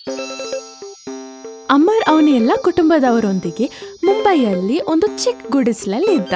ಅಮರ್ ಅವನ ಎಲ್ಲ ಕುಟುಂಬದವರೊಂದಿಗೆ ಮುಂಬೈಯಲ್ಲಿ ಒಂದು ಚಿಕ್ಕ ಗುಡಿಸ್ಲಲ್ಲಿ ಇದ್ದ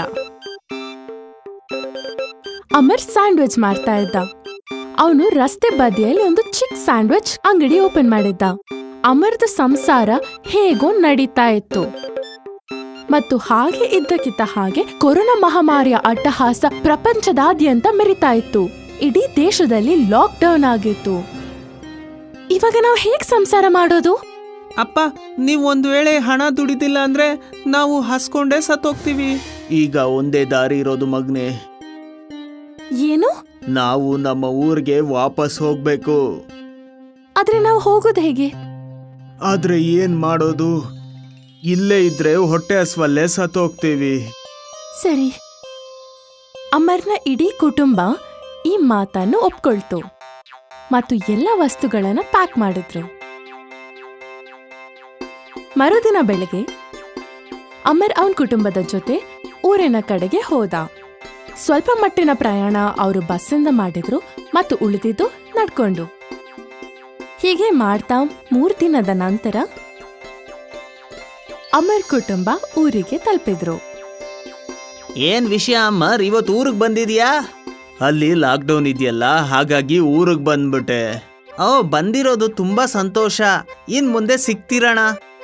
ಅಮರ್ ಸ್ಯಾಂಡ್ವಿಚ್ ಮಾಡ್ತಾ ಇದ್ದ ಅವನು ರಸ್ತೆ ಬದಿಯಲ್ಲಿ ಒಂದು ಚಿಕ್ಕ ಸ್ಯಾಂಡ್ವಿಚ್ ಅಂಗಡಿ ಓಪನ್ ಮಾಡಿದ್ದ ಅಮರ್ದ ಸಂಸಾರ ಹೇಗೋ ನಡೀತಾ ಇತ್ತು ಮತ್ತು ಹಾಗೆ ಇದ್ದಕ್ಕಿದ್ದ ಹಾಗೆ ಕೊರೋನಾ ಮಹಾಮಾರಿಯ ಅಟ್ಟಹಾಸ ಪ್ರಪಂಚದಾದ್ಯಂತ ಮೆರಿತಾ ಇತ್ತು ಇಡೀ ದೇಶದಲ್ಲಿ ಲಾಕ್ ಡೌನ್ ಆಗಿತ್ತು ಇವಾಗ ನಾವು ಹೇಗ್ ಸಂಸಾರ ಮಾಡೋದು ಅಪ್ಪ ನೀವು ಒಂದು ವೇಳೆ ಹಣ ದುಡಿದಿಲ್ಲ ಅಂದ್ರೆ ನಾವು ಹಸ್ಕೊಂಡೇ ಸತ್ತೋಗ್ತೀವಿ ಈಗ ಒಂದೇ ದಾರಿ ಇರೋದು ಮಗ್ನೆ ಏನು ನಾವು ನಮ್ಮ ಊರಿಗೆ ವಾಪಸ್ ಹೋಗ್ಬೇಕು ಆದ್ರೆ ನಾವು ಹೋಗೋದು ಹೇಗೆ ಆದ್ರೆ ಏನ್ ಮಾಡೋದು ಇಲ್ಲೇ ಇದ್ರೆ ಹೊಟ್ಟೆ ಹಸ್ವಲ್ಲೇ ಸತ್ತೋಗ್ತೀವಿ ಸರಿ ಅಮರ್ನ ಇಡೀ ಕುಟುಂಬ ಈ ಮಾತನ್ನು ಒಪ್ಕೊಳ್ತು ಮತ್ತು ಎಲ್ಲ ವಸ್ತುಗಳನ್ನ ಪ್ಯಾಕ್ ಮಾಡಿದ್ರು ಮರುದಿನ ಬೆಳಗ್ಗೆ ಅಮರ್ ಅವನ್ ಕುಟುಂಬದ ಜೊತೆ ಊರಿನ ಕಡೆಗೆ ಹೋದ ಸ್ವಲ್ಪ ಮಟ್ಟಿನ ಪ್ರಯಾಣ ಅವರು ಬಸ್ಸಿಂದ ಮಾಡಿದ್ರು ಮತ್ತು ಉಳಿದಿದ್ದು ನಡ್ಕೊಂಡು ಹೀಗೆ ಮಾಡ್ತಾ ಮೂರ್ ದಿನದ ನಂತರ ಅಮರ್ ಕುಟುಂಬ ಊರಿಗೆ ತಲುಪಿದ್ರು ಏನ್ ವಿಷಯ ಅಮ್ಮರ್ ಇವತ್ತು ಊರಿಗೆ ಬಂದಿದ್ಯಾ ಅಲ್ಲಿ ಲಾಕ್ಡೌನ್ ಇದೆಯಲ್ಲ ಹಾಗಾಗಿ ಊರಿಗೆ ಬಂದ್ಬಿಟ್ಟೆ ಓ ಬಂದಿರೋದು ತುಂಬಾ ಸಂತೋಷ ಇನ್ ಮುಂದೆ ಸಿಗ್ತೀರಣ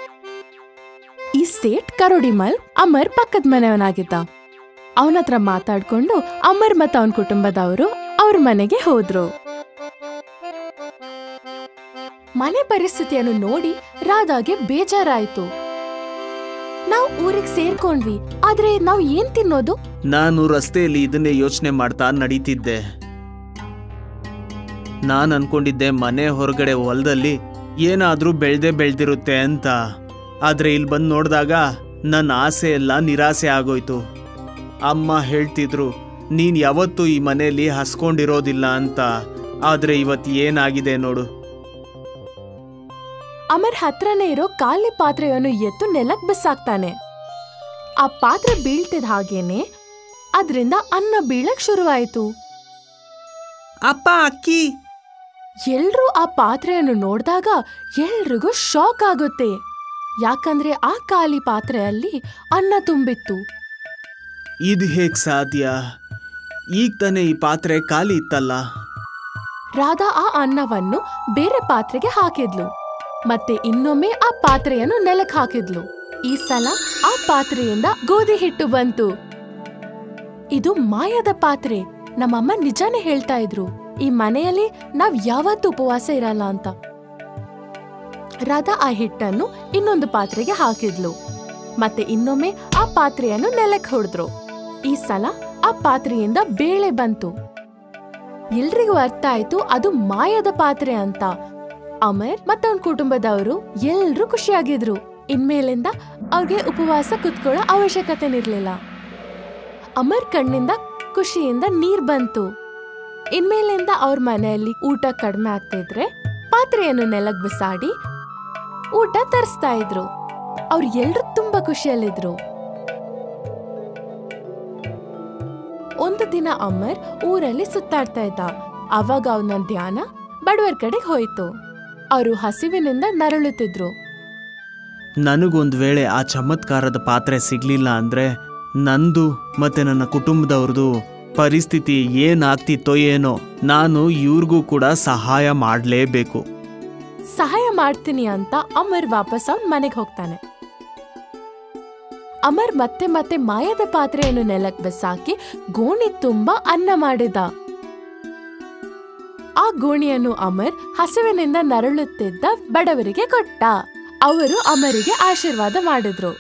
ಈ ಸೇಟ್ ಕರೋಡಿಮಲ್ ಅಮರ್ ಪಕ್ಕದ ಮನೆಯವನಾಗಿದ್ದ ಅವನ ಹತ್ರ ಮಾತಾಡ್ಕೊಂಡು ಅಮರ್ ಮತ್ತು ಅವನ ಕುಟುಂಬದವರು ಅವ್ರ ಮನೆಗೆ ಹೋದ್ರು ಮನೆ ಪರಿಸ್ಥಿತಿಯನ್ನು ನೋಡಿ ರಾಧಾಗೆ ಬೇಜಾರಾಯ್ತು ನಾವು ಊರಿಗೆ ಸೇರ್ಕೊಂಡ್ವಿ ಆದ್ರೆ ನಾವ್ ಏನ್ ತಿನ್ನೋದು ನಾನು ರಸ್ತೆಯಲ್ಲಿ ಇದನ್ನೇ ಯೋಚನೆ ಮಾಡ್ತಾ ನಡೀತಿದ್ದೆ ನಾನ್ ಅನ್ಕೊಂಡಿದ್ದೆ ಮನೆ ಹೊರಗಡೆ ಹೊಲದಲ್ಲಿ ಏನಾದ್ರೂ ಬೆಳ್ದೆ ಬೆಳ್ದಿರುತ್ತೆ ಅಂತ ಆದ್ರೆ ಇಲ್ಲಿ ಬಂದು ನೋಡಿದಾಗ ನನ್ನ ಆಸೆ ಎಲ್ಲ ನಿರಾಸೆ ಆಗೋಯ್ತು ಅಮ್ಮ ಹೇಳ್ತಿದ್ರು ನೀನ್ ಯಾವತ್ತೂ ಈ ಮನೆಯಲ್ಲಿ ಹಸ್ಕೊಂಡಿರೋದಿಲ್ಲ ಅಂತ ಆದ್ರೆ ಇವತ್ತು ಏನಾಗಿದೆ ನೋಡು ಅಮರ್ ಹತ್ರನೇ ಇರೋ ಖಾಲಿ ಪಾತ್ರೆಯನ್ನು ಎತ್ತು ನೆಲಕ್ ಬಿಸಾಕ್ತಾನೆ ಆ ಪಾತ್ರೆ ಬೀಳ್ತಿದ್ ಹಾಗೇನೆ ಅದ್ರಿಂದ ಅನ್ನ ಬೀಳಕ್ ಶುರುವಾಯ್ತು ಅಪ್ಪ ಅಕ್ಕಿ ಎಲ್ರೂ ಆ ಪಾತ್ರೆಯನ್ನು ನೋಡಿದಾಗ ಎಲ್ರಿಗೂ ಶಾಕ್ ಆಗುತ್ತೆ ಯಾಕಂದ್ರೆ ಆ ಖಾಲಿ ಪಾತ್ರೆಯಲ್ಲಿ ಅನ್ನ ತುಂಬಿತ್ತು ಇದು ಹೇಗ್ ಸಾಧ್ಯ ಈಗ ತಾನೇ ಈ ಪಾತ್ರೆ ಖಾಲಿ ಇತ್ತಲ್ಲ ರಾಧಾ ಆ ಅನ್ನವನ್ನು ಬೇರೆ ಪಾತ್ರೆಗೆ ಹಾಕಿದ್ಲು ಮತ್ತೆ ಇನ್ನೊಮ್ಮೆ ಆ ಪಾತ್ರೆಯನ್ನು ನೆಲಕ್ ಹಾಕಿದ್ಲು ಈ ಸಲ ಆ ಪಾತ್ರೆಯಿಂದ ಗೋಧಿ ಹಿಟ್ಟು ಬಂತು ಇದು ಮಾಯದ ಪಾತ್ರೆ ನಮ್ಮಮ್ಮ ನಿಜಾನೇ ಹೇಳ್ತಾ ಇದ್ರು ಈ ಮನೆಯಲ್ಲಿ ನಾವ್ ಯಾವತ್ತೂ ಉಪವಾಸ ಇರಲ್ಲ ಅಂತ ರಾಧಾ ಆ ಹಿಟ್ಟನ್ನು ಇನ್ನೊಂದು ಪಾತ್ರೆಗೆ ಹಾಕಿದ್ಲು ಮತ್ತೆ ಇನ್ನೊಮ್ಮೆ ಆ ಪಾತ್ರೆಯನ್ನು ನೆಲಕ್ಕೆ ಹೊಡೆದ್ರು ಈ ಸಲ ಆ ಪಾತ್ರೆಯಿಂದ ಬೇಳೆ ಬಂತು ಎಲ್ರಿಗೂ ಅರ್ಥ ಆಯ್ತು ಅದು ಮಾಯದ ಪಾತ್ರೆ ಅಂತ ಅಮರ್ ಮತ್ತು ಅವನ ಕುಟುಂಬದವರು ಎಲ್ರೂ ಖುಷಿಯಾಗಿದ್ರು ಇನ್ಮೇಲಿಂದ ಅವ್ರಿಗೆ ಉಪವಾಸ ಕುತ್ಕೊಳ್ಳೋ ಅವಶ್ಯಕತೆ ಇರ್ಲಿಲ್ಲ ಅಮರ್ ಕಣ್ಣಿಂದ ಖುಷಿಯಿಂದ ನೀರ್ ಬಂತು ಇನ್ಮೇಲಿಂದ ಅವ್ರ ಮನೆಯಲ್ಲಿ ಊಟ ಕಡಿಮೆ ಆಗ್ತಿದ್ರೆ ಪಾತ್ರೆಯನ್ನು ನೆಲಕ್ ಬಿಸಾಡಿ ಊಟ ತರಿಸ್ತಾ ಇದ್ರು ಅವ್ರು ಎಲ್ರು ತುಂಬಾ ಖುಷಿಯಲ್ಲಿದ್ರು ಒಂದು ದಿನ ಅಮರ್ ಊರಲ್ಲಿ ಸುತ್ತಾಡ್ತಾ ಇದ್ದ ಅವಾಗ ಅವನ ಧ್ಯಾನ ಬಡವರ್ ಕಡೆಗೆ ಹೋಯ್ತು ಅವರು ಹಸಿವಿನಿಂದ ನರಳುತ್ತಿದ್ರು ನನಗೊಂದು ವೇಳೆ ಆ ಚಮತ್ಕಾರದ ಪಾತ್ರೆ ಸಿಗ್ಲಿಲ್ಲ ಅಂದ್ರೆ ನಂದು ಮತ್ತೆ ನನ್ನ ಕುಟುಂಬದವ್ರದ್ದು ಪರಿಸ್ಥಿತಿ ಏನಾಗ್ತಿತ್ತೋ ಏನೋ ನಾನು ಇವ್ರಿಗೂ ಕೂಡ ಸಹಾಯ ಮಾಡಲೇಬೇಕು ಸಹಾಯ ಮಾಡ್ತೀನಿ ಅಂತ ಅಮರ್ ವಾಪಸ್ ಅವನ್ ಮನೆಗೆ ಹೋಗ್ತಾನೆ ಅಮರ್ ಮತ್ತೆ ಮತ್ತೆ ಮಾಯದ ಪಾತ್ರೆಯನ್ನು ನೆಲಕ್ ಬಿಸಾಕಿ ಗೋಣಿ ತುಂಬಾ ಅನ್ನ ಮಾಡಿದ ಆ ಗೋಣಿಯನ್ನು ಅಮರ್ ಹಸಿವಿನಿಂದ ನರಳುತ್ತಿದ್ದ ಬಡವರಿಗೆ ಕೊಟ್ಟ ಅವರು ಅಮರಿಗೆ ಆಶೀರ್ವಾದ ಮಾಡಿದ್ರು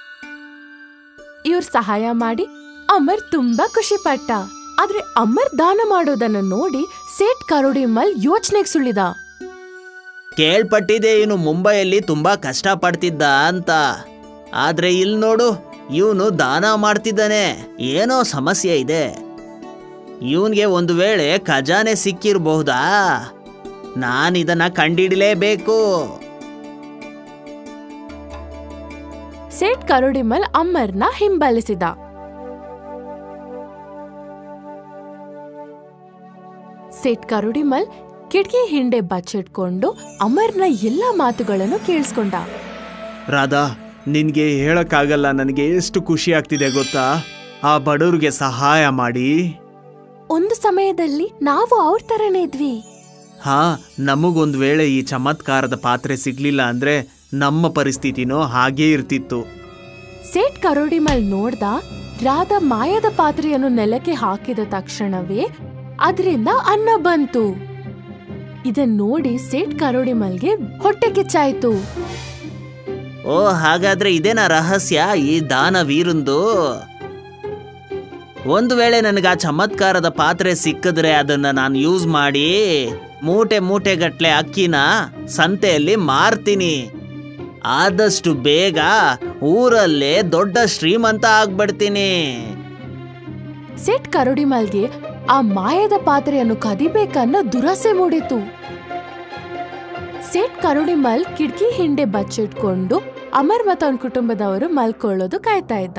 ಇವ್ರ ಸಹಾಯ ಮಾಡಿ ಅಮರ್ ತುಂಬಾ ಖುಷಿ ಪಟ್ಟ ಆದ್ರೆ ಅಮರ್ ದಾನ ಮಾಡೋದನ್ನ ನೋಡಿ ಸೇಠ್ ಕರೋಡಿಮಲ್ ಯೋಚನೆಗೆ ಸುಳಿದ ಕೇಳ್ಪಟ್ಟಿದೆ ಇವನು ಮುಂಬೈಯಲ್ಲಿ ತುಂಬಾ ಕಷ್ಟ ಪಡ್ತಿದ್ದ ಅಂತ ಆದ್ರೆ ಇಲ್ಲಿ ನೋಡು ಇವನು ದಾನ ಮಾಡ್ತಿದ್ದಾನೆ ಏನೋ ಸಮಸ್ಯೆ ಇದೆ ಇವನ್ಗೆ ಒಂದು ವೇಳೆ ಖಜಾನೆ ಸಿಕ್ಕಿರಬಹುದಾ ನಾನಿದನ್ನ ಕಂಡಿಡಲೇಬೇಕು ಸೇಠ್ ಕರೋಡಿಮಲ್ ಅಮರ್ನ ಹಿಂಬಾಲಿಸಿದ ಸೇಠ್ ಕರೋಡಿಮಲ್ ಕಿಟಕಿ ಹಿಂದೆ ಬಚ್ಚಿಟ್ಕೊಂಡು ಅಮರ್ನ ಎಲ್ಲಾ ಮಾತುಗಳನ್ನು ಕೇಳಿಸ್ಕೊಂಡ ರಾಧಾ ನಿನ್ಗೆ ಹೇಳಕ್ಕಾಗಲ್ಲ ನನಗೆ ಎಷ್ಟು ಖುಷಿ ಆಗ್ತಿದೆ ಗೊತ್ತಾ ಆ ಬಡವ್ರಿಗೆ ಸಹಾಯ ಮಾಡಿ ಒಂದು ಸಮಯದಲ್ಲಿ ನಾವು ಅವ್ರ ತರನೇ ಇದ್ವಿ ಹಾ ನಮಗೊಂದ್ ವೇಳೆ ಈ ಚಮತ್ಕಾರದ ಪಾತ್ರೆ ಸಿಗ್ಲಿಲ್ಲ ಅಂದ್ರೆ ನಮ್ಮ ಪರಿಸ್ಥಿತಿನೂ ಹಾಗೇ ಇರ್ತಿತ್ತು ಸೇಠ್ ಕರೋಡಿಮಲ್ ನೋಡ್ದ ರಾಧಾ ಮಾಯದ ಪಾತ್ರೆಯನ್ನು ನೆಲಕ್ಕೆ ಹಾಕಿದ ತಕ್ಷಣವೇ ಅದರಿಂದ ಅನ್ನ ಬಂತು ಇದನ್ ನೋಡಿ ಸೇಠ್ ಕರೋಡಿಮಲ್ಗೆ ಹೊಟ್ಟೆ ಕಿಚ್ಚಾಯ್ತು ಓ ಹಾಗಾದ್ರೆ ಇದೇನಾ ರಹಸ್ಯ ಈ ದಾನ ವೀರಂದು ಒಂದು ವೇಳೆ ನನಗೆ ಆ ಚಮತ್ಕಾರದ ಪಾತ್ರೆ ಸಿಕ್ಕಿದ್ರೆ ಅದನ್ನ ನಾನು ಯೂಸ್ ಮಾಡಿ ಮೂಟೆ ಮೂಟೆ ಗಟ್ಲೆ ಅಕ್ಕಿನ ಸಂತೆಯಲ್ಲಿ ಮಾರ್ತೀನಿ ಆದಷ್ಟು ಬೇಗ ಊರಲ್ಲೇ ದೊಡ್ಡ ಶ್ರೀಮಂತ ಆಗ್ಬಿಡ್ತೀನಿ ಸೇಠ್ ಕರೋಡಿಮಲ್ಗೆ ಆ ಮಾಯದ ಪಾತ್ರೆಯನ್ನು ಕದಿಬೇಕನ್ನೋ ದುರಾಸೆ ಮೂಡಿತು ಸೇಠ್ ಕರೋಡಿಮಲ್ ಕಿಟಕಿ ಹಿಂದೆ ಬಚ್ಚಿಟ್ಕೊಂಡು ಅಮರ್ ಮತ್ತು ಅವನ ಕುಟುಂಬದವರು ಮಲ್ಕೊಳ್ಳೋದು ಕಾಯ್ತಾ ಇದ್ದ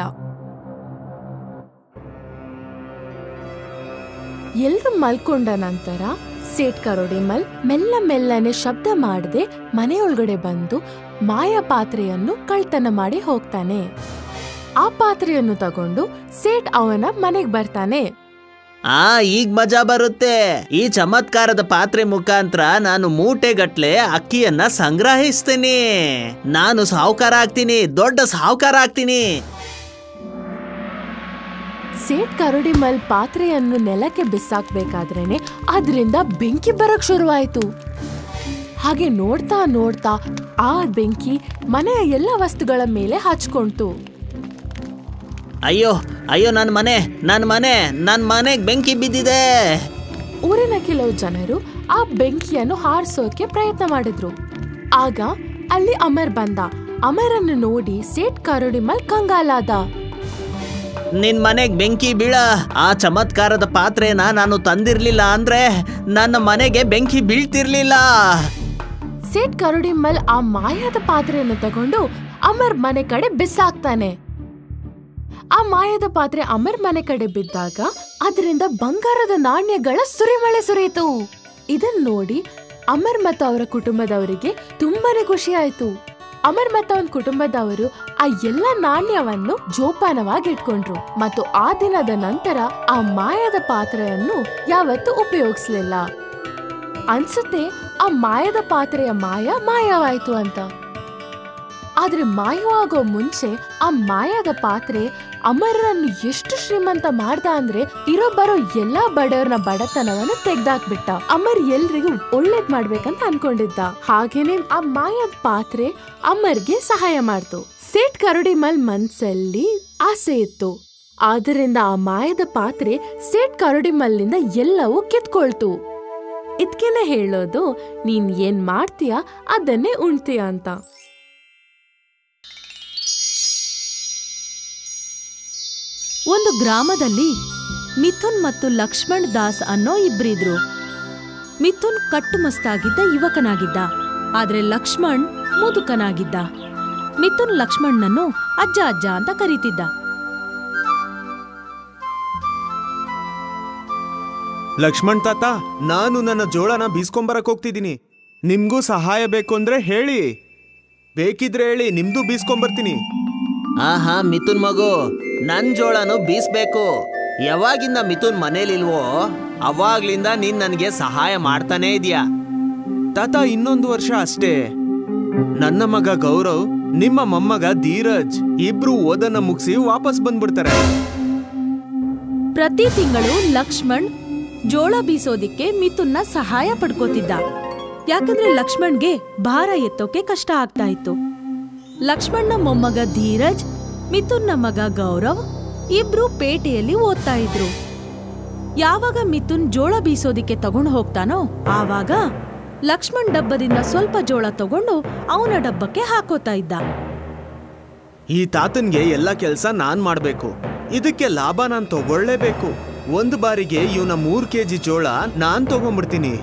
ಎಲ್ರು ಮಲ್ಕೊಂಡ ನಂತರ ಸೇಠ್ ಕರೋಡಿಮಲ್ ಮೆಲ್ಲ ಮೆಲ್ಲನೆ ಶಬ್ದ ಮಾಡದೆ ಮನೆಯೊಳಗಡೆ ಬಂದು ಮಾಯ ಪಾತ್ರೆಯನ್ನು ಕಳ್ತನ ಮಾಡಿ ಹೋಗ್ತಾನೆ ಆ ಪಾತ್ರೆಯನ್ನು ತಗೊಂಡು ಸೇಠ್ ಅವನ ಮನೆಗ್ ಬರ್ತಾನೆ ಆ ಈಗ ಮಜಾ ಬರುತ್ತೆ ಈ ಚಮತ್ಕಾರದ ಪಾತ್ರೆ ಮುಖಾಂತರ ನಾನು ಮೂಟೆಗಟ್ಲೆ ಅಕ್ಕಿಯನ್ನ ಸಂಗ್ರಹಿಸ್ತೀನಿ ನಾನು ಸಾಹುಕಾರ ಆಗ್ತೀನಿ ದೊಡ್ಡ ಸಾಹುಕಾರ ಆಗ್ತೀನಿ ಸೇಠ್ ಕರಡಿಮಲ್ ಪಾತ್ರೆಯನ್ನು ನೆಲಕ್ಕೆ ಬಿಸಾಕ್ಬೇಕಾದ್ರೇನೆ ಅದರಿಂದ ಬೆಂಕಿ ಬರಕ್ ಶುರುವಾಯ್ತು ಹಾಗೆ ನೋಡ್ತಾ ನೋಡ್ತಾ ಆ ಬೆಂಕಿ ಮನೆಯ ಎಲ್ಲ ವಸ್ತುಗಳ ಮೇಲೆ ಹಚ್ಕೊಂತು ಅಯ್ಯೋ ಅಯ್ಯೋ ನನ್ನ ಮನೆ ನನ್ನ ಮನೆ ನನ್ನ ಮನೆಗೆ ಬೆಂಕಿ ಬಿದ್ದಿದೆ ಊರಿನ ಕೆಲವು ಜನರು ಆ ಬೆಂಕಿಯನ್ನು ಹಾರಿಸೋಕೆ ಪ್ರಯತ್ನ ಮಾಡಿದ್ರು ಆಗ ಅಲ್ಲಿ ಅಮರ್ ಬಂದ ಅಮರನ್ನು ನೋಡಿ ಸೇಠ್ ಕರಡಿಮಲ್ ಕಂಗಾಲಾದ ನಿನ್ ಮನೆಗ್ ಬೆಂಕಿ ಬೀಳ ಆ ಚಮತ್ಕಾರದ ಪಾತ್ರೆನ ನಾನು ತಂದಿರ್ಲಿಲ್ಲ ಅಂದ್ರೆ ನನ್ನ ಮನೆಗೆ ಬೆಂಕಿ ಬೀಳ್ತಿರ್ಲಿಲ್ಲ ಸೇಠ್ ಕರುಡಿಮಲ್ ಆ ಮಾಯದ ಪಾತ್ರೆಯನ್ನು ತಗೊಂಡು ಅಮರ್ ಮನೆ ಕಡೆ ಬಿಸಾಕ್ತಾನೆ ಆ ಮಾಯದ ಪಾತ್ರೆ ಅಮರ್ ಮನೆ ಕಡೆ ಬಿದ್ದಾಗ ಅದರಿಂದ ಬಂಗಾರದ ನಾಣ್ಯಗಳ ಸುರಿಮಳೆ ಸುರಿಯಿತು ಇದನ್ ನೋಡಿ ಅಮರ್ ಮತ್ತು ಅವರ ಕುಟುಂಬದವರಿಗೆ ತುಂಬಾನೇ ಖುಷಿ ಆಯ್ತು ಅಮರ್ ಮತ್ತು ಅವನ ಕುಟುಂಬದವರು ಆ ಎಲ್ಲ ನಾಣ್ಯವನ್ನು ಜೋಪಾನವಾಗಿ ಇಟ್ಕೊಂಡ್ರು ಮತ್ತು ಆ ದಿನದ ನಂತರ ಆ ಮಾಯದ ಪಾತ್ರೆಯನ್ನು ಯಾವತ್ತೂ ಉಪಯೋಗಿಸ್ಲಿಲ್ಲ ಅನ್ಸುತ್ತೆ ಆ ಮಾಯದ ಪಾತ್ರೆಯ ಮಾಯ ಮಾಯವಾಯ್ತು ಅಂತ ಆದ್ರೆ ಮಾಯವಾಗೋ ಮುಂಚೆ ಆ ಮಾಯದ ಪಾತ್ರೆ ಅಮರರನ್ನು ಎಷ್ಟು ಶ್ರೀಮಂತ ಮಾಡ್ದ ಅಂದ್ರೆ ಇರೋ ಬರೋ ಎಲ್ಲಾ ಬಡವರನ್ನ ಬಡತನವನ್ನು ತೆಗ್ದಾಕ್ಬಿಟ್ಟ ಅಮರ್ ಎಲ್ರಿಗೂ ಒಳ್ಳೇದ್ ಮಾಡ್ಬೇಕಂತ ಅನ್ಕೊಂಡಿದ್ದ ಹಾಗೇನೆ ಆ ಮಾಯದ ಪಾತ್ರೆ ಅಮರ್ಗೆ ಸಹಾಯ ಮಾಡ್ತು ಸೇಠ್ ಕರುಡಿಮಲ್ ಮನ್ಸಲ್ಲಿ ಆಸೆ ಇತ್ತು ಆದ್ದರಿಂದ ಆ ಮಾಯದ ಪಾತ್ರೆ ಸೇಠ್ ಕರುಡಿಮಲ್ನಿಂದ ಎಲ್ಲವೂ ಕಿತ್ಕೊಳ್ತು ಇದ್ಕೇನೆ ಹೇಳೋದು ನೀನ್ ಏನ್ ಮಾಡ್ತೀಯ ಅದನ್ನೇ ಉಣ್ತೀಯ ಅಂತ ಒಂದು ಗ್ರಾಮದಲ್ಲಿ ಮಿಥುನ್ ಮತ್ತು ಲಕ್ಷ್ಮಣ್ ದಾಸ್ ಅನ್ನೋ ಇಬ್ರಿದ್ರು ಮಿಥುನ್ ಕಟ್ಟುಮಸ್ತಾಗಿದ್ದ ಯುವಕನಾಗಿದ್ದ ಆದ್ರೆ ಲಕ್ಷ್ಮಣ್ ಮುದುಕನಾಗಿದ್ದ ಮಿಥುನ್ ಲಕ್ಷ್ಮಣ್ಣನ್ನು ಅಜ್ಜ ಅಜ್ಜ ಅಂತ ಕರೀತಿದ್ದ ಲಕ್ಷ್ಮಣ್ ತಾತ ನಾನು ನನ್ನ ಜೋಳನ ಬೀಸ್ಕೊಂಬರಕ್ ಹೋಗ್ತಿದ್ದೀನಿ ನಿಮ್ಗೂ ಸಹಾಯ ಬೇಕು ಅಂದ್ರೆ ಹೇಳಿ ಬೇಕಿದ್ರೆ ಹೇಳಿ ನಿಮ್ದು ಬೀಸ್ಕೊಂಬರ್ತೀನಿ ಆಹಾ ಮಿಥುನ್ ಮಗು ನನ್ ಜೋಳನು ಬೀಸ್ಬೇಕು ಯಾವಾಗಿಂದ ಮಿಥುನ್ ಮನೇಲಿಲ್ವೋ ಅವಾಗ್ಲಿಂದ ನೀನ್ ನನಗೆ ಸಹಾಯ ಮಾಡ್ತಾನೇ ಇದೀಯ ತಾತ ಇನ್ನೊಂದು ವರ್ಷ ಅಷ್ಟೇ ನನ್ನ ಮಗ ಗೌರವ್ ನಿಮ್ಮ ಮೊಮ್ಮಗ ಧೀರಜ್ ಇಬ್ರು ಓದನ್ನ ಮುಗಿಸಿ ವಾಪಸ್ ಬಂದ್ಬಿಡ್ತಾರೆ ಪ್ರತಿ ತಿಂಗಳು ಲಕ್ಷ್ಮಣ್ ಜೋಳ ಬೀಸೋದಿಕ್ಕೆ ಮಿಥುನ್ನ ಸಹಾಯ ಪಡ್ಕೋತಿದ್ದ ಯಾಕಂದ್ರೆ ಲಕ್ಷ್ಮಣ್ಗೆ ಭಾರ ಎತ್ತೋಕೆ ಕಷ್ಟ ಆಗ್ತಾ ಇತ್ತು ಲಕ್ಷ್ಮಣ್ನ ಮೊಮ್ಮಗ ಧೀರಜ್ ಮಿಥುನ್ನ ಮಗ ಗೌರವ್ ಇಬ್ರು ಪೇಟೆಯಲ್ಲಿ ಓದ್ತಾ ಇದ್ರು ಯಾವಾಗ ಮಿಥುನ್ ಜೋಳ ಬೀಸೋದಿಕ್ಕೆ ತಗೊಂಡು ಹೋಗ್ತಾನೋ ಆವಾಗ ಲಕ್ಷ್ಮಣ್ ಡಬ್ಬದಿಂದ ಸ್ವಲ್ಪ ಜೋಳ ತಗೊಂಡು ಅವನ ಡಬ್ಬಕ್ಕೆ ಹಾಕೋತಾ ಇದ್ದ ಈ ತಾತನ್ಗೆ ಎಲ್ಲ ಕೆಲಸ ನಾನ್ ಮಾಡ್ಬೇಕು ಇದಕ್ಕೆ ಲಾಭ ನಾನ್ ತಗೊಳ್ಳೇಬೇಕು ಒಂದು ಬಾರಿಗೆ ಇವನ ಮೂರ್ ಕೆಜಿ ಜೋಳ ನಾನ್ ತಗೊಂಡ್ಬಿಡ್ತೀನಿ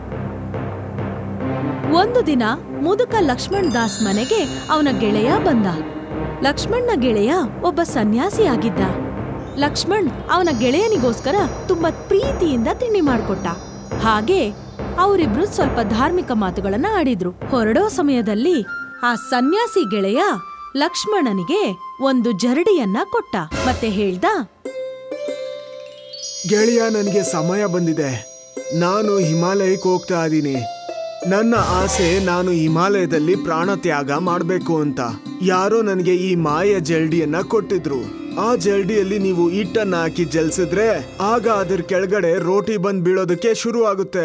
ಒಂದು ದಿನ ಮುದುಕ ಲಕ್ಷ್ಮಣ್ ದಾಸ್ ಮನೆಗೆ ಅವನ ಗೆಳೆಯ ಬಂದ ಲಕ್ಷ್ಮಣ್ನ ಗೆಳೆಯ ಒಬ್ಬ ಸನ್ಯಾಸಿಯಾಗಿದ್ದ ಲಕ್ಷ್ಮಣ್ ಅವನ ಗೆಳೆಯನಿಗೋಸ್ಕರ ತುಂಬಾ ಪ್ರೀತಿಯಿಂದ ತಿಂಡಿ ಮಾಡ್ಕೊಟ್ಟ ಹಾಗೆ ಅವರಿಬ್ರು ಸ್ವಲ್ಪ ಧಾರ್ಮಿಕ ಮಾತುಗಳನ್ನ ಆಡಿದ್ರು ಹೊರಡೋ ಸಮಯದಲ್ಲಿ ಆ ಸನ್ಯಾಸಿ ಗೆಳೆಯ ಲಕ್ಷ್ಮಣನಿಗೆ ಒಂದು ಜರಡಿಯನ್ನ ಕೊಟ್ಟ ಮತ್ತೆ ಹೇಳ್ದ ಗೆಳೆಯ ನನಗೆ ಸಮಯ ಬಂದಿದೆ ನಾನು ಹಿಮಾಲಯಕ್ಕೆ ಹೋಗ್ತಾ ಇದ್ದೀನಿ ನನ್ನ ಆಸೆ ನಾನು ಹಿಮಾಲಯದಲ್ಲಿ ಪ್ರಾಣ ತ್ಯಾಗ ಮಾಡಬೇಕು ಅಂತ ಯಾರೋ ನನಗೆ ಈ ಮಾಯ ಜಲ್ಡಿಯನ್ನ ಕೊಟ್ಟಿದ್ರು ಆ ಜಲ್ಡಿಯಲ್ಲಿ ನೀವು ಹಿಟ್ಟನ್ನ ಹಾಕಿ ಜಲ್ಸಿದ್ರೆ ಆಗ ಅದ್ರ ಕೆಳಗಡೆ ರೋಟಿ ಬಂದ್ ಬೀಳೋದಕ್ಕೆ ಶುರು ಆಗುತ್ತೆ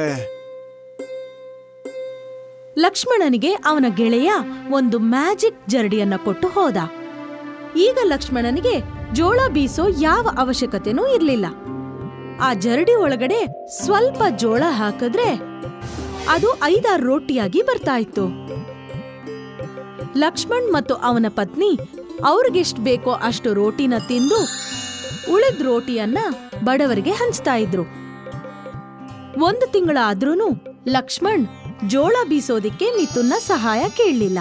ಲಕ್ಷ್ಮಣನಿಗೆ ಅವನ ಗೆಳೆಯ ಒಂದು ಮ್ಯಾಜಿಕ್ ಜರಡಿಯನ್ನ ಕೊಟ್ಟು ಹೋದ ಈಗ ಲಕ್ಷ್ಮಣನಿಗೆ ಜೋಳ ಬೀಸೋ ಯಾವ ಅವಶ್ಯಕತೆನೂ ಇರ್ಲಿಲ್ಲ ಆ ಜರಡಿ ಒಳಗಡೆ ಸ್ವಲ್ಪ ಜೋಳ ಹಾಕಿದ್ರೆ ಅದು ಐದಾರು ರೋಟಿಯಾಗಿ ಬರ್ತಾ ಇತ್ತು ಲಕ್ಷ್ಮಣ್ ಮತ್ತು ಅವನ ಪತ್ನಿ ಅವ್ರಿಗೆಷ್ಟು ಬೇಕೋ ಅಷ್ಟು ರೋಟಿನ ತಿಂದು ಉಳಿದ ರೋಟಿಯನ್ನ ಬಡವರಿಗೆ ಹಂಚ್ತಾ ಇದ್ರು ಒಂದು ತಿಂಗಳಾದ್ರೂನು ಲಕ್ಷ್ಮಣ್ ಜೋಳ ಬೀಸೋದಿಕ್ಕೆ ಮಿಥುನ್ನ ಸಹಾಯ ಕೇಳಲಿಲ್ಲ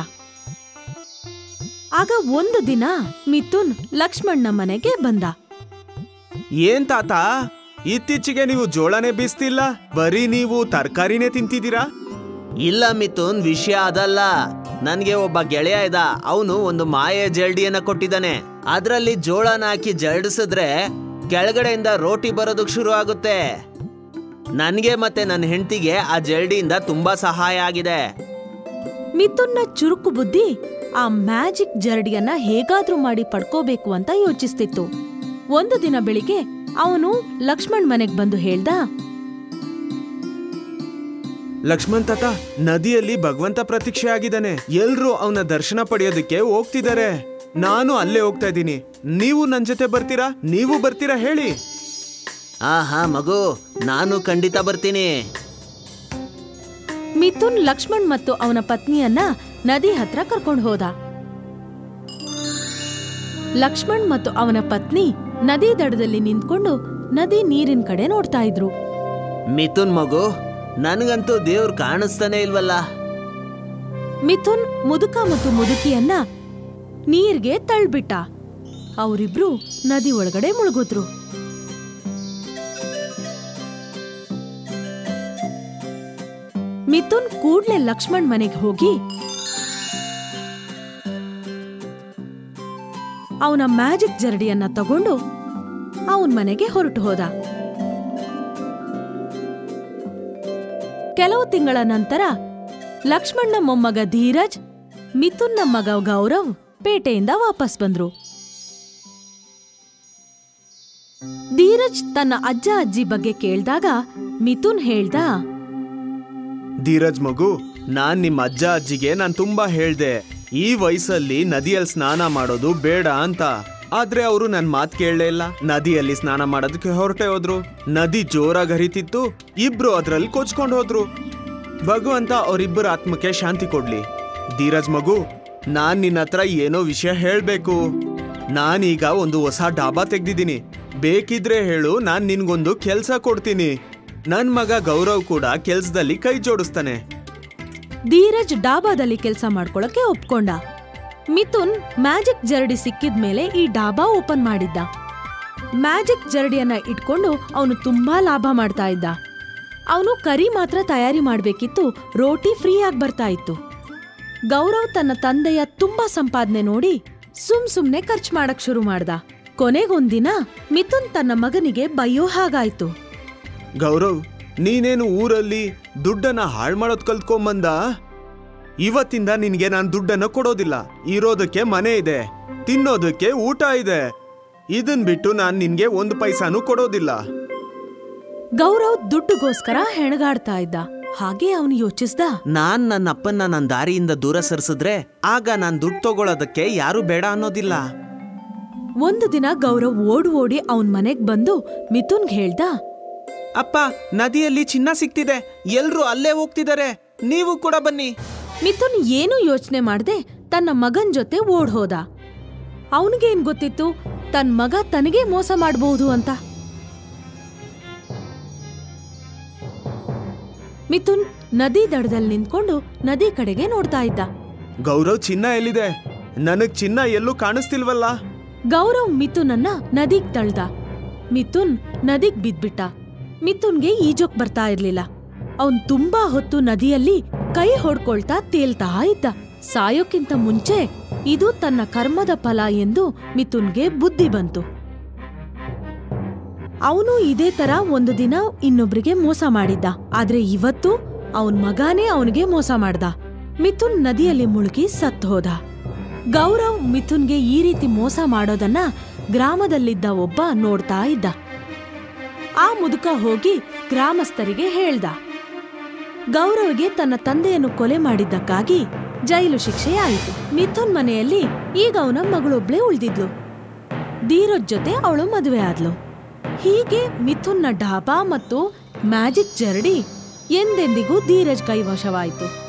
ಆಗ ಒಂದು ದಿನ ಮಿಥುನ್ ಲಕ್ಷ್ಮಣ್ನ ಮನೆಗೆ ಬಂದ ಏನ್ ತಾತ ಇತ್ತೀಚೆಗೆ ನೀವು ಜೋಳನೇ ಬೀಸ್ತಿಲ್ಲ ಬರೀ ನೀವು ತರಕಾರಿನೇ ತಿಂತಿದ್ದೀರಾ ಇಲ್ಲ ಮಿಥುನ್ ವಿಷಯ ಅದಲ್ಲ ನನ್ಗೆ ಒಬ್ಬ ಗೆಳೆಯ ಇದ್ದ ಅವನು ಒಂದು ಮಾಯೆ ಜಲ್ಡಿಯನ್ನ ಕೊಟ್ಟಿದ್ದಾನೆ ಅದ್ರಲ್ಲಿ ಜೋಳನ ಹಾಕಿ ಜಲ್ಡಿಸಿದ್ರೆ ಕೆಳಗಡೆಯಿಂದ ರೋಟಿ ಬರೋದಕ್ ಶುರು ಆಗುತ್ತೆ ನನ್ಗೆ ಮತ್ತೆ ನನ್ನ ಹೆಂಡತಿಗೆ ಆ ಜಲ್ಡಿಯಿಂದ ತುಂಬಾ ಸಹಾಯ ಆಗಿದೆ ಮಿಥುನ್ನ ಚುರುಕು ಬುದ್ಧಿ ಆ ಮ್ಯಾಜಿಕ್ ಜರಡಿಯನ್ನ ಹೇಗಾದ್ರೂ ಮಾಡಿ ಪಡ್ಕೋಬೇಕು ಅಂತ ಯೋಚಿಸ್ತಿತ್ತು ಒಂದು ದಿನ ಬೆಳಿಗ್ಗೆ ಅವನು ಲಕ್ಷ್ಮಣ್ ಮನೆಗ್ ಬಂದು ಹೇಳ್ದ ಲಕ್ಷ್ಮಣ್ ತಾತ ನದಿಯಲ್ಲಿ ಭಗವಂತ ಪ್ರತೀಕ್ಷೆ ಆಗಿದ್ದಾನೆ ಎಲ್ರೂ ಅವನ ದರ್ಶನ ಪಡೆಯೋದಕ್ಕೆ ಹೋಗ್ತಿದ್ದಾರೆ ನಾನು ಅಲ್ಲೇ ಹೋಗ್ತಾ ಇದ್ದೀನಿ ನೀವು ನನ್ ಜೊತೆ ಬರ್ತೀರಾ ನೀವು ಬರ್ತೀರಾ ಹೇಳಿ ಆ ಹಾ ಮಗು ನಾನು ಖಂಡಿತ ಬರ್ತೀನಿ ಮಿಥುನ್ ಲಕ್ಷ್ಮಣ್ ಮತ್ತು ಅವನ ಪತ್ನಿಯನ್ನ ನದಿ ಹತ್ರ ಕರ್ಕೊಂಡು ಹೋದ ಲಕ್ಷ್ಮಣ್ ಮತ್ತು ಅವನ ಪತ್ನಿ ನದಿ ದಡದಲ್ಲಿ ನಿಂತ್ಕೊಂಡು ನದಿ ನೀರಿನ ಕಡೆ ನೋಡ್ತಾ ಇದ್ರು ಮಿಥುನ್ ಮಗು ನನ್ಗಂತೂ ದೇವ್ರು ಕಾಣಿಸ್ತಾನೆ ಇಲ್ವಲ್ಲ ಮಿಥುನ್ ಮುದುಕ ಮತ್ತು ಮುದುಕಿಯನ್ನ ನೀರ್ಗೆ ತಳ್ಬಿಟ್ಟ ಅವರಿಬ್ರು ನದಿ ಒಳಗಡೆ ಮುಳುಗಿದ್ರು ಮಿಥುನ್ ಕೂಡ್ಲೆ ಲಕ್ಷ್ಮಣ್ ಮನೆಗೆ ಹೋಗಿ ಅವನ ಮ್ಯಾಜಿಕ್ ಜರಡಿಯನ್ನ ತಗೊಂಡು ಅವನ್ ಮನೆಗೆ ಹೊರಟು ಹೋದ ಕೆಲವು ತಿಂಗಳ ನಂತರ ಲಕ್ಷ್ಮಣ್ನ ಮೊಮ್ಮಗ ಧೀರಜ್ ಮಿಥುನ್ನ ಮಗ ಗೌರವ್ ಪೇಟೆಯಿಂದ ವಾಪಸ್ ಬಂದ್ರು ಧೀರಜ್ ತನ್ನ ಅಜ್ಜ ಅಜ್ಜಿ ಬಗ್ಗೆ ಕೇಳ್ದಾಗ ಮಿಥುನ್ ಹೇಳ್ದ ಧೀರಜ್ ಮಗು ನಾನ್ ನಿಮ್ಮ ಅಜ್ಜ ಅಜ್ಜಿಗೆ ನಾನ್ ತುಂಬಾ ಹೇಳ್ದೆ ಈ ವಯಸ್ಸಲ್ಲಿ ನದಿಯಲ್ಲಿ ಸ್ನಾನ ಮಾಡೋದು ಬೇಡ ಅಂತ ಆದ್ರೆ ಅವರು ನನ್ ಮಾತ್ ಕೇಳಲೇ ಇಲ್ಲ ನದಿಯಲ್ಲಿ ಸ್ನಾನ ಮಾಡೋದಕ್ಕೆ ಹೊರಟೆ ಹೋದ್ರು ನದಿ ಜೋರಾಗಿ ಹರಿತಿತ್ತು ಇಬ್ರು ಅದ್ರಲ್ಲಿ ಕೊಚ್ಕೊಂಡು ಹೋದ್ರು ಭಗವಂತ ಅವರಿಬ್ಬರ ಆತ್ಮಕ್ಕೆ ಶಾಂತಿ ಕೊಡ್ಲಿ ಧೀರಜ್ ಮಗು ನಾನ್ ನಿನ್ನ ಹತ್ರ ಏನೋ ವಿಷಯ ಹೇಳ್ಬೇಕು ನಾನೀಗ ಒಂದು ಹೊಸ ಡಾಬಾ ತೆಗ್ದಿದ್ದೀನಿ ಬೇಕಿದ್ರೆ ಹೇಳು ನಾನ್ ನಿನ್ಗೊಂದು ಕೆಲ್ಸ ಕೊಡ್ತೀನಿ ನನ್ ಮಗ ಗೌರವ್ ಕೂಡ ಕೆಲ್ಸದಲ್ಲಿ ಕೈ ಜೋಡಿಸ್ತಾನೆ ಧೀರಜ್ ಡಾಬಾದಲ್ಲಿ ಕೆಲಸ ಮಾಡ್ಕೊಳಕ್ಕೆ ಒಪ್ಕೊಂಡ ಮಿಥುನ್ ಮ್ಯಾಜಿಕ್ ಜರಡಿ ಸಿಕ್ಕಿದ್ಮೇಲೆ ಈ ಡಾಬಾ ಓಪನ್ ಮಾಡಿದ್ದ ಮ್ಯಾಜಿಕ್ ಜರಡಿಯನ್ನ ಇಟ್ಕೊಂಡು ಅವನು ತುಂಬಾ ಲಾಭ ಮಾಡ್ತಾ ಇದ್ದ ಅವನು ಕರಿ ಮಾತ್ರ ತಯಾರಿ ಮಾಡ್ಬೇಕಿತ್ತು ರೋಟಿ ಫ್ರೀ ಆಗಿ ಬರ್ತಾ ಇತ್ತು ಗೌರವ್ ತನ್ನ ತಂದೆಯ ತುಂಬಾ ಸಂಪಾದನೆ ನೋಡಿ ಸುಮ್ ಸುಮ್ನೆ ಖರ್ಚು ಮಾಡಕ್ ಶುರು ಮಾಡ್ದ ಕೊನೆಗೊಂದಿನ ಮಿಥುನ್ ತನ್ನ ಮಗನಿಗೆ ಬೈಯೋ ಹಾಗಾಯ್ತು ಗೌರವ್ ನೀನೇನು ಊರಲ್ಲಿ ದುಡ್ಡನ್ನ ಹಾಳು ಮಾಡೋದ್ ಕಲ್ತ್ಕೊಂಬಂದ ಇವತ್ತಿಂದ ನಿನ್ಗೆ ನಾನು ದುಡ್ಡನ್ನ ಕೊಡೋದಿಲ್ಲ ಇರೋದಕ್ಕೆ ಮನೆ ಇದೆ ತಿನ್ನೋದಕ್ಕೆ ಊಟ ಇದೆ ಇದನ್ ಬಿಟ್ಟು ನಾನ್ ನಿನ್ಗೆ ಒಂದು ಪೈಸಾನು ಕೊಡೋದಿಲ್ಲ ಗೌರವ್ ದುಡ್ಡುಗೋಸ್ಕರ ಹೆಣಗಾಡ್ತಾ ಇದ್ದ ಹಾಗೆ ಅವನು ಯೋಚಿಸ್ದ ನಾನ್ ನನ್ನ ಅಪ್ಪನ್ನ ನನ್ನ ದಾರಿಯಿಂದ ದೂರ ಸರಿಸಿದ್ರೆ ಆಗ ನಾನ್ ದುಡ್ಡು ತಗೊಳ್ಳೋದಕ್ಕೆ ಯಾರು ಬೇಡ ಅನ್ನೋದಿಲ್ಲ ಒಂದು ದಿನ ಗೌರವ್ ಓಡ್ ಓಡಿ ಅವನ್ ಮನೆಗ್ ಬಂದು ಮಿಥುನ್ಗ್ ಹೇಳ್ದ ಅಪ್ಪ ನದಿಯಲ್ಲಿ ಚಿನ್ನ ಸಿಕ್ತಿದೆ ಎಲ್ರೂ ಅಲ್ಲೇ ಹೋಗ್ತಿದ್ದಾರೆ ನೀವು ಕೂಡ ಬನ್ನಿ ಮಿಥುನ್ ಏನೂ ಯೋಚನೆ ಮಾಡ್ದೆ ತನ್ನ ಮಗನ್ ಜೊತೆ ಓಡ್ ಹೋದ ಅವನಿಗೇನ್ ಗೊತ್ತಿತ್ತು ತನ್ ಮಗ ತನಗೇ ಮೋಸ ಮಾಡಬಹುದು ಅಂತ ಮಿಥುನ್ ನದಿ ದಡದಲ್ಲಿ ನಿಂತ್ಕೊಂಡು ನದಿ ಕಡೆಗೆ ನೋಡ್ತಾ ಇದ್ದ ಗೌರವ್ ಚಿನ್ನ ಎಲ್ಲಿದೆ ನನಗ್ ಚಿನ್ನ ಎಲ್ಲೂ ಕಾಣಿಸ್ತಿಲ್ವಲ್ಲ ಗೌರವ್ ಮಿಥುನನ್ನ ನದಿಗ್ ತಳ್ದ ಮಿಥುನ್ ನದಿಗ್ ಬಿದ್ಬಿಟ್ಟ ಮಿಥುನ್ಗೆ ಈಜೋಕ್ ಬರ್ತಾ ಇರ್ಲಿಲ್ಲ ಅವನ್ ತುಂಬಾ ಹೊತ್ತು ನದಿಯಲ್ಲಿ ಕೈ ಹೊಡ್ಕೊಳ್ತಾ ತೇಲ್ತಾ ಇದ್ದ ಸಾಯೋಕ್ಕಿಂತ ಮುಂಚೆ ಇದು ತನ್ನ ಕರ್ಮದ ಫಲ ಎಂದು ಮಿಥುನ್ಗೆ ಬುದ್ಧಿ ಬಂತು ಅವನು ಇದೇ ತರ ಒಂದು ದಿನ ಇನ್ನೊಬ್ರಿಗೆ ಮೋಸ ಮಾಡಿದ್ದ ಆದ್ರೆ ಇವತ್ತು ಅವನ್ ಮಗಾನೇ ಅವನಿಗೆ ಮೋಸ ಮಾಡ್ದ ಮಿಥುನ್ ನದಿಯಲ್ಲಿ ಮುಳುಗಿ ಸತ್ತು ಹೋದ ಗೌರವ್ ಮಿಥುನ್ಗೆ ಈ ರೀತಿ ಮೋಸ ಮಾಡೋದನ್ನ ಗ್ರಾಮದಲ್ಲಿದ್ದ ಒಬ್ಬ ನೋಡ್ತಾ ಇದ್ದ ಆ ಮುದುಕ ಹೋಗಿ ಗ್ರಾಮಸ್ಥರಿಗೆ ಹೇಳ್ದ ಗೌರವ್ಗೆ ತನ್ನ ತಂದೆಯನ್ನು ಕೊಲೆ ಮಾಡಿದ್ದಕ್ಕಾಗಿ ಜೈಲು ಶಿಕ್ಷೆಯಾಯಿತು ಮಿಥುನ್ ಮನೆಯಲ್ಲಿ ಈಗ ಅವನ ಮಗಳೊಬ್ಳೆ ಉಳ್ದಿದ್ಲು ಧೀರಜ್ ಜೊತೆ ಅವಳು ಮದುವೆ ಆದ್ಲು ಹೀಗೆ ಮಿಥುನ್ನ ಡಾಬಾ ಮತ್ತು ಮ್ಯಾಜಿಕ್ ಜರಡಿ ಎಂದೆಂದಿಗೂ ಧೀರಜ್ ಕೈವಶವಾಯಿತು